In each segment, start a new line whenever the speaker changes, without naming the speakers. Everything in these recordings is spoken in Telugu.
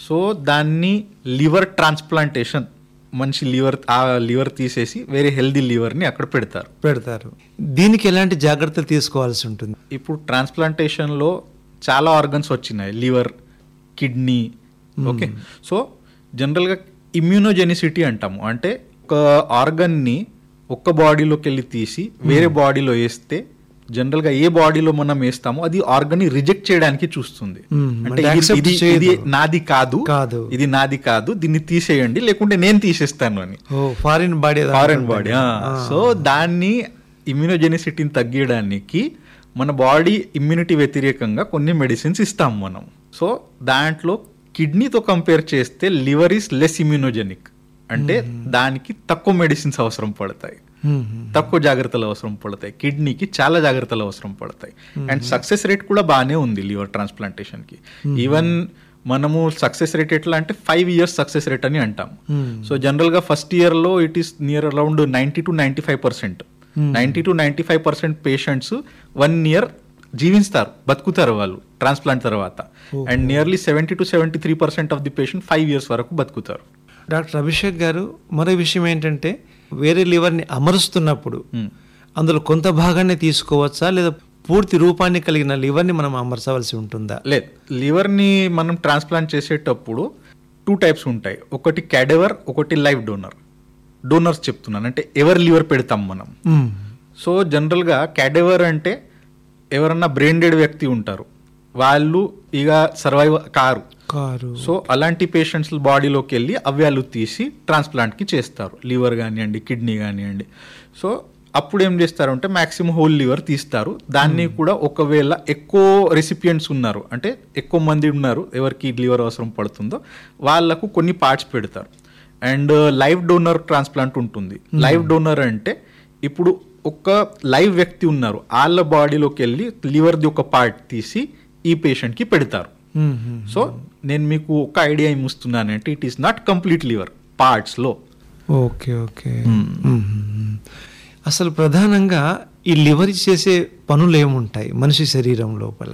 సో దాన్ని లివర్ ట్రాన్స్ప్లాంటేషన్ మనిషి లివర్ ఆ లివర్ తీసేసి వేరే హెల్దీ లివర్ని అక్కడ పెడతారు
పెడతారు దీనికి ఎలాంటి జాగ్రత్తలు తీసుకోవాల్సి ఉంటుంది
ఇప్పుడు ట్రాన్స్ప్లాంటేషన్లో చాలా ఆర్గన్స్ వచ్చినాయి లివర్ కిడ్నీ ఓకే సో జనరల్గా ఇమ్యూనోజెనిసిటీ అంటాము అంటే ఒక ఆర్గన్ని ఒక్క బాడీలోకి వెళ్ళి తీసి వేరే బాడీలో వేస్తే జనరల్గా ఏ బాడీలో మనం వేస్తామో అది ఆర్గన్ ని రిజెక్ట్ చేయడానికి చూస్తుంది
Hmm,
అంటే
అంటే
ఇది-
accept
ఇది
చేయదు.
ఇది నాది కాదు
కాదు.
ఇది నాది కాదు దీన్ని తీసేయండి లేకుంటే నేను తీసేస్తాను అని
ఓ foreign body
foreign body so దాన్ని ఇమ్యూనోజెనిసిటీని తగ్గించడానికి మన బాడీ ఇమ్యూనిటీ వ్యతిరేకంగా కొన్ని మెడిసిన్స్ ఇస్తాం మనం సో దాంట్లో కిడ్నీతో కంపేర్ చేస్తే లివర్ ఈస్ లెస్ ఇమ్యూనోజెనిక్ అంటే దానికి తక్కువ మెడిసిన్స్ అవసరం పడతాయి తక్కువ జాగ్రత్తలు అవసరం పడతాయి కిడ్నీకి చాలా జాగ్రత్తలు అవసరం పడతాయి అండ్ సక్సెస్ రేట్ కూడా బాగానే ఉంది లివర్ ట్రాన్స్ప్లాంటేషన్ కి ఈవెన్ మనము సక్సెస్ రేట్ ఎట్లా అంటే ఫైవ్ ఇయర్స్ సక్సెస్ రేట్ అని అంటాం సో జనరల్ గా ఫస్ట్ ఇయర్ లో it is near around ninety to ninety five percent ninety to ninety five percent patients one year జీవిస్తారు బతుకుతారు వాళ్ళు ట్రాన్స్ప్లాంట్ తర్వాత and nearly seventy to seventy three percent of the patient five years వరకు బతుకుతారు
డాక్టర్ అభిషేక్ గారు మరో విషయం ఏంటంటే వేరే లివర్ని అమరుస్తున్నప్పుడు
Hmm.
అందులో కొంత భాగాన్ని తీసుకోవచ్చా లేదా పూర్తి రూపాన్ని కలిగిన లివర్ని మనం అమర్చవలసి ఉంటుందా
లేదు లివర్ని మనం ట్రాన్స్ప్లాంట్ చేసేటప్పుడు టూ టైప్స్ ఉంటాయి ఒకటి క్యాడెవర్ ఒకటి లైవ్ డోనర్ డోనర్స్ చెప్తున్నాను అంటే ఎవరి లివర్ పెడతాం మనం
మ్మ్.
సో జనరల్గా క్యాడెవర్ అంటే ఎవరన్నా బ్రెయిన్ డెడ్ వ్యక్తి ఉంటారు వాళ్ళు ఇక సర్వైవ్ కారు
కారు
సో అలాంటి పేషెంట్స్ బాడీలోకి వెళ్ళి అవయాలు తీసి ట్రాన్స్ప్లాంట్కి చేస్తారు లివర్ కానివ్వండి కిడ్నీ కానివ్వండి సో అప్పుడు ఏం చేస్తారంటే మాక్సిమం హోల్ లివర్ తీస్తారు దాన్ని కూడా ఒకవేళ ఎక్కువ రెసిపియంట్స్ ఉన్నారు అంటే ఎక్కువ మంది ఉన్నారు ఎవరికి లివర్ అవసరం పడుతుందో వాళ్ళకు కొన్ని పార్ట్స్ పెడతారు అండ్ లైవ్ డోనర్ ట్రాన్స్ప్లాంట్ ఉంటుంది లైవ్ డోనర్ అంటే ఇప్పుడు ఒక లైవ్ వ్యక్తి ఉన్నారు వాళ్ళ బాడీలోకి వెళ్ళి లివర్ది ఒక పార్ట్ తీసి ఈ పేషెంట్కి పెడతారు
మ్మ్, మ్మ్.
సో నేను మీకు ఒక ఐడియా ఏమి ఇస్తున్నానంటే it is not complete liver పార్ట్స్లో
ఓకే ఓకే మ్మ్. అసలు ప్రధానంగా ఈ లివర్ చేసే పనులు ఏముంటాయి మనిషి శరీరం లోపల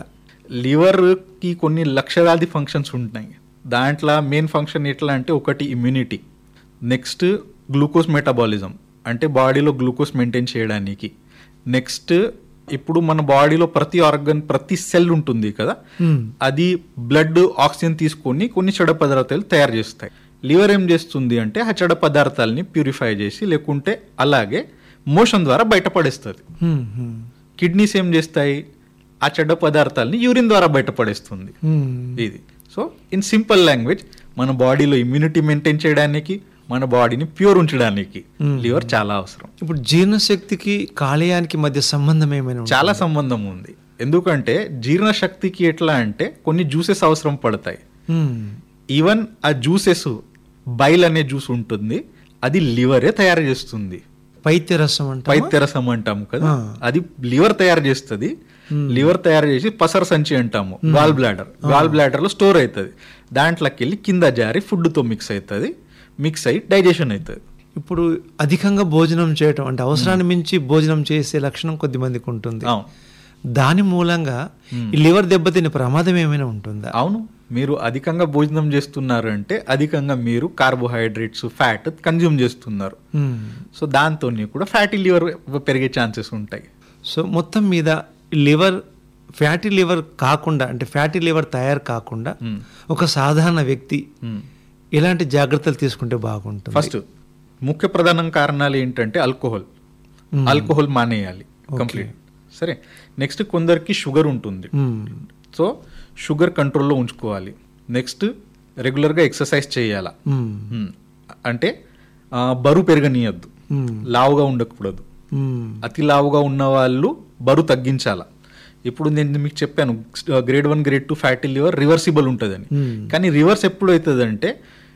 లివర్కి కొన్ని లక్షలాది ఫంక్షన్స్ ఉంటాయి దాంట్లో మెయిన్ ఫంక్షన్ ఎట్లా అంటే ఒకటి ఇమ్యూనిటీ నెక్స్ట్ గ్లూకోజ్ మెటబాలిజం అంటే బాడీలో గ్లూకోజ్ మెయింటైన్ చేయడానికి నెక్స్ట్ ఇప్పుడు మన బాడీలో ప్రతి ఆర్గన్ ప్రతి సెల్ ఉంటుంది కదా
మ్మ్.
అది బ్లడ్ ఆక్సిజన్ తీసుకొని కొన్ని చెడ పదార్థాలు తయారు చేస్తాయి లివర్ ఏం చేస్తుంది అంటే ఆ చెడ పదార్థాలని ప్యూరిఫై చేసి లేకుంటే అలాగే మోషన్ ద్వారా బయటపడేస్తుంది
మ్మ్, మ్మ్.
కిడ్నీస్ ఏం చేస్తాయి ఆ చెడ్డ పదార్థాలని యూరిన్ ద్వారా బయటపడేస్తుంది
మ్మ్.
ఇది సో ఇన్ సింపుల్ లాంగ్వేజ్ మన బాడీలో ఇమ్యూనిటీ మెయింటైన్ చేయడానికి మన బాడీని ప్యూర్ ఉంచడానికి లివర్ చాలా అవసరం
ఇప్పుడు జీర్ణశక్తికి కాలేయానికి మధ్య సంబంధం ఏమైనా ఉంటుందా?
చాలా సంబంధం ఉంది ఎందుకంటే జీర్ణశక్తికి ఎట్లా అంటే కొన్ని జ్యూసెస్ అవసరం పడతాయి
మ్మ్.
ఈవెన్ ఆ జ్యూసెస్ బైల్ అనే జ్యూస్ ఉంటుంది అది లివరే తయారు చేస్తుంది
పైత్యరసం అంటే
పైత్యరసం అంటాము కదా
ఆ.
అది లివర్ తయారు చేస్తుంది లివర్ తయారు చేసి పసర సంచి అంటాము గాల్ బ్లాడర్ గాల్ బ్లాడర్ లో స్టోర్ అవుతుంది దాంట్లోకి వెళ్ళి కింద జారి ఫుడ్ తో మిక్స్ అవుతుంది మిక్స్ అయ్యి డైజెషన్ అవుతుంది
ఇప్పుడు అధికంగా భోజనం చేయటం అంటే అవసరాన్ని మించి భోజనం చేసే లక్షణం కొద్ది మందికి ఉంటుంది
అవును
దాని మూలంగా ఈ లివర్ దెబ్బతినే ప్రమాదం ఏమైనా ఉంటుందా
అవును మీరు అధికంగా భోజనం చేస్తున్నారు అంటే అధికంగా మీరు కార్బోహైడ్రేట్స్ ఫ్యాట్ కన్జ్యూమ్ చేస్తున్నారు
మ్మ్.
సో దాంతో కూడా ఫ్యాటీ లివర్ పెరిగే ఛాన్సెస్ ఉంటాయి
సో మొత్తం మీద లివర్ ఫ్యాటీ లివర్ కాకుండా అంటే ఫ్యాటీ లివర్ తయారు కాకుండా
మ్మ్.
ఒక సాధారణ వ్యక్తి
మ్మ్.
ఎలాంటి జాగ్రత్తలు తీసుకుంటే బాగుంటుంది
ఫస్ట్ ముఖ్య ప్రధాన కారణాలు ఏంటంటే ఆల్కహాల్ ఆల్కహాల్ మానేయాలి కంప్లీట్ సరే నెక్స్ట్ కొందరికి షుగర్ ఉంటుంది
మ్మ్.
సో షుగర్ కంట్రోల్లో ఉంచుకోవాలి నెక్స్ట్ రెగ్యులర్గా ఎక్సర్సైజ్ చేయాలా
మ్మ్.
మ్మ్. అంటే ఆ, బరువు పెరగనీయద్దు
మ్మ్.
లావుగా ఉండకూడదు
మ్మ్.
అతి లావుగా ఉన్న వాళ్ళు బరువు తగ్గించాల ఇప్పుడు నేను మీకు చెప్పాను grade one grade two fatty liver reversible ఉంటుందని
మ్మ్.
కానీ రివర్స్ ఎప్పుడు అవుతుందంటే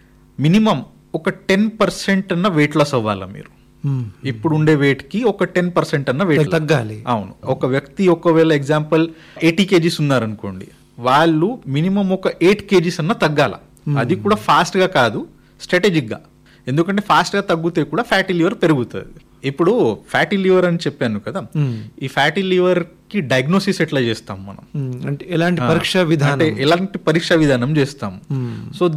మినిమం ఒక టెన్ పర్సెంట్ అన్న వెయిట్ లాస్ అవ్వాలా మీరు
మ్మ్.
ఇప్పుడు ఉండే weight కి ఒక టెన్ పర్సెంట్ అన్న వెయిట్
తగ్గాలి
అవును ఒక వ్యక్తి ఒకవేళ ఎగ్జాంపుల్ ఎయిటీ కేజీస్ ఉన్నారనుకోండి వాళ్ళు మినిమం ఒక ఎయిట్ కేజీస్ అన్న తగ్గాల అది కూడా fast గా కాదు strategic గా ఎందుకంటే fast గా తగ్గితే కూడా ఫ్యాటీ లివర్ పెరుగుతుంది ఇప్పుడు ఫ్యాటీ లివర్ అని చెప్పాను కదా
మ్మ్.
ఈ ఫ్యాటీ లివర్ కి డయాగ్నోసిస్ ఎట్లా చేస్తాం మనం
మ్మ్. అంటే ఎలాంటి పరీక్షా విధానం
అంటే ఎలాంటి పరీక్ష విధానం చేస్తాం
మ్మ్.
సో